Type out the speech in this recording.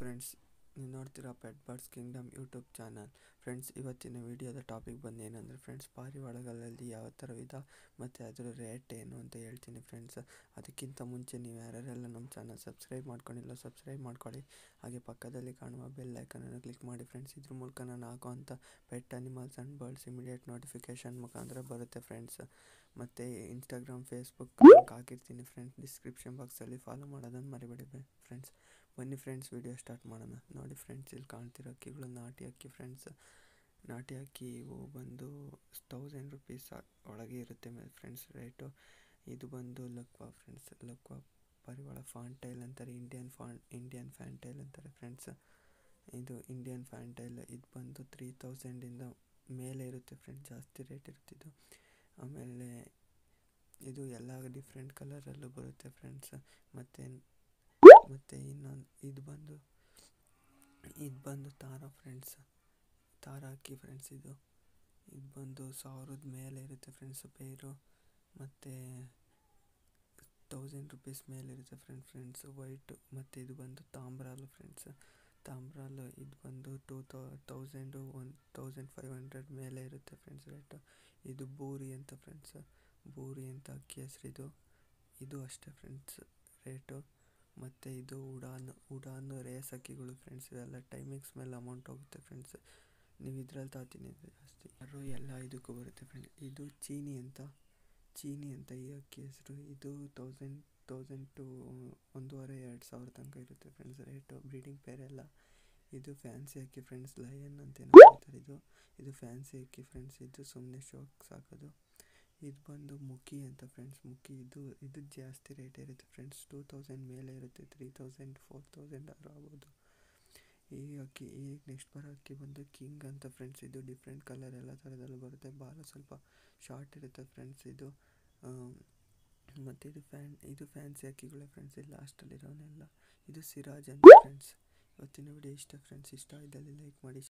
friends ನೀವು ನೋಡ್ತೀರಾ pet birds kingdom YouTube channel friends ಇವತ್ತಿನ ವಿಡಿಯೋದ ಟಾಪಿಕ್ ಬಂದು ಏನಂದರೆ ಫ್ರೆಂಡ್ಸ್ ಪಾರಿವಾಳಗಳಲ್ಲಿ ಯಾವ ಥರ ವಿಧ ಮತ್ತು ಅದರ ರೇಟ್ ಏನು ಅಂತ ಹೇಳ್ತೀನಿ ಫ್ರೆಂಡ್ಸ್ ಅದಕ್ಕಿಂತ ಮುಂಚೆ ನೀವು ಯಾರ್ಯಾರೆಲ್ಲ ನಮ್ಮ ಚಾನಲ್ ಸಬ್ಸ್ಕ್ರೈಬ್ ಮಾಡ್ಕೊಂಡಿಲ್ಲ ಸಬ್ಸ್ಕ್ರೈಬ್ ಮಾಡ್ಕೊಳ್ಳಿ ಹಾಗೆ ಪಕ್ಕದಲ್ಲಿ ಕಾಣುವ ಬೆಲ್ ಐಕನನ್ನು ಕ್ಲಿಕ್ ಮಾಡಿ ಫ್ರೆಂಡ್ಸ್ ಇದ್ರ ಮೂಲಕ ನಾನು ಹಾಕುವಂಥ pet animals and birds immediate notification ಮುಖಾಂತರ ಬರುತ್ತೆ ಫ್ರೆಂಡ್ಸ್ ಮತ್ತು ಇನ್ಸ್ಟಾಗ್ರಾಮ್ ಫೇಸ್ಬುಕ್ ಲಿಂಕ್ ಹಾಕಿರ್ತೀನಿ ಫ್ರೆಂಡ್ಸ್ ಡಿಸ್ಕ್ರಿಪ್ಷನ್ ಬಾಕ್ಸಲ್ಲಿ ಫಾಲೋ ಮಾಡೋದನ್ನು ಮರಿಬೇಡಿ ಫ್ರೆಂಡ್ಸ್ ಬನ್ನಿ ಫ್ರೆಂಡ್ಸ್ ವಿಡಿಯೋ ಸ್ಟಾರ್ಟ್ ಮಾಡೋಣ ನೋಡಿ ಫ್ರೆಂಡ್ಸ್ ಇಲ್ಲಿ ಕಾಣ್ತಿರೋ ಅಕ್ಕಿಗಳು ನಾಟಿ ಅಕ್ಕಿ ಫ್ರೆಂಡ್ಸ್ ನಾಟಿ ಅಕ್ಕಿ ಇವು ಬಂದು ತೌಸಂಡ್ ರುಪೀಸ್ ಒಳಗೆ ಇರುತ್ತೆ ಮೇಲೆ ಫ್ರೆಂಡ್ಸ್ ರೇಟು ಇದು ಬಂದು ಲಕ್ವಾ ಫ್ರೆಂಡ್ಸ್ ಲಕ್ವಾ ಪರಿವಾಳ ಫಾಂಟೈಲ್ ಅಂತಾರೆ ಇಂಡಿಯನ್ ಫಾನ್ ಇಂಡಿಯನ್ ಫ್ಯಾಂಟೈಲ್ ಅಂತಾರೆ ಫ್ರೆಂಡ್ಸ್ ಇದು ಇಂಡಿಯನ್ ಫ್ಯಾಂಟೈಲ್ ಇದು ಬಂದು ತ್ರೀ ತೌಸಂಡಿಂದ ಮೇಲೆ ಇರುತ್ತೆ ಫ್ರೆಂಡ್ಸ್ ಜಾಸ್ತಿ ರೇಟ್ ಇರ್ತಿದ್ದು ಆಮೇಲೆ ಇದು ಎಲ್ಲ ಡಿಫ್ರೆಂಟ್ ಕಲರಲ್ಲೂ ಬರುತ್ತೆ ಫ್ರೆಂಡ್ಸ್ ಮತ್ತು ಮತ್ತು ಇನ್ನೊಂದು ಇದು ಬಂದು ಇದು ಬಂದು ತಾರ ಫ್ರೆಂಡ್ಸ್ ತಾರ ಅಕ್ಕಿ ಫ್ರೆಂಡ್ಸ್ ಇದು ಇದು ಬಂದು ಸಾವಿರದ ಮೇಲೆ ಇರುತ್ತೆ ಫ್ರೆಂಡ್ಸ್ ಪೇರು ಮತ್ತು ತೌಸಂಡ್ ರುಪೀಸ್ ಮೇಲೆ ಇರುತ್ತೆ ಫ್ರೆಂಡ್ ಫ್ರೆಂಡ್ಸ್ ವೈಟು ಮತ್ತು ಇದು ಬಂದು ತಾಮ್ರಾಲು ಫ್ರೆಂಡ್ಸ್ ತಾಮ್ರಾಲು ಇದು ಬಂದು two thou thousand one thousand five hundred ಮೇಲೆ ಇರುತ್ತೆ ಫ್ರೆಂಡ್ಸ್ ರೇಟು ಇದು ಬೂರಿ ಅಂತ ಫ್ರೆಂಡ್ಸ್ ಬೂರಿ ಅಂತ ಅಕ್ಕಿ ಹೆಸ್ರಿದು ಇದು ಅಷ್ಟೇ ಫ್ರೆಂಡ್ಸ್ ರೇಟು ಮತ್ತು ಇದು ಉಡಾನ್ ಉಡಾನ್ ರೇಸ್ ಅಕ್ಕಿಗಳು ಫ್ರೆಂಡ್ಸ್ ಇವೆಲ್ಲ ಟೈಮಿಂಗ್ಸ್ ಮೇಲೆ ಅಮೌಂಟ್ ಹೋಗುತ್ತೆ ಫ್ರೆಂಡ್ಸ್ ನೀವು ಇದ್ರಲ್ಲಿ ತಾತೀನಿ ಜಾಸ್ತಿ ಯಾರು ಎಲ್ಲ ಇದಕ್ಕೂ ಬರುತ್ತೆ ಫ್ರೆಂಡ್ ಇದು ಚೀನಿ ಅಂತ ಚೀನಿ ಅಂತ ಈ ಅಕ್ಕಿ ಹೆಸರು ಇದು ತೌಸಂಡ್ ತೌಸಂಡ್ ಟು ಒಂದೂವರೆ ಎರಡು ಸಾವಿರ ತನಕ ಇರುತ್ತೆ ಫ್ರೆಂಡ್ಸ್ ರೇಟು ಬ್ರೀಡಿಂಗ್ ಪೇರೆಲ್ಲ ಇದು ಫ್ಯಾನ್ಸಿ ಅಕ್ಕಿ ಫ್ರೆಂಡ್ಸ್ ಲಯನ್ ಅಂತ ಏನೋ ಹೇಳ್ತಾರೆ ಇದು ಇದು ಫ್ಯಾನ್ಸಿ ಅಕ್ಕಿ ಫ್ರೆಂಡ್ಸ್ ಇದು ಸುಮ್ಮನೆ ಶೋಕ್ ಸಾಕೋದು ಇದು ಬಂದು ಮುಖಿ ಅಂತ ಫ್ರೆಂಡ್ಸ್ ಮುಖಿ ಇದು ಇದು ಜಾಸ್ತಿ ರೇಟ್ ಇರುತ್ತೆ ಫ್ರೆಂಡ್ಸ್ ಟೂ ತೌಸಂಡ್ ಮೇಲೆ ಇರುತ್ತೆ ತ್ರೀ ತೌಸಂಡ್ ಫೋರ್ ತೌಸಂಡ್ ಆದ್ರೂ ಆಗ್ಬೋದು ಈ ಅಕ್ಕಿ ಈಗ ನೆಕ್ಸ್ಟ್ ಬರೋ ಅಕ್ಕಿ ಬಂದು ಕಿಂಗ್ ಅಂತ ಫ್ರೆಂಡ್ಸ್ ಇದು ಡಿಫ್ರೆಂಟ್ ಕಲರ್ ಎಲ್ಲ ಥರದಲ್ಲೂ ಬರುತ್ತೆ ಬಾಲ ಸ್ವಲ್ಪ ಶಾರ್ಟ್ ಇರುತ್ತೆ ಫ್ರೆಂಡ್ಸ್ ಇದು ಮತ್ತು ಇದು ಫ್ಯಾನ್ ಇದು ಫ್ಯಾನ್ಸಿ ಅಕ್ಕಿಗಳೇ ಫ್ರೆಂಡ್ಸ್ ಇದು ಲಾಸ್ಟಲ್ಲಿರೋನೆಲ್ಲ ಇದು ಸಿರಾಜ್ ಅಂತ ಫ್ರೆಂಡ್ಸ್ ಇವತ್ತಿನ ವಿಡಿಯೋ ಇಷ್ಟ ಫ್ರೆಂಡ್ಸ್ ಇಷ್ಟ ಇದ್ದಲ್ಲಿ ಲೈಕ್ ಮಾಡಿ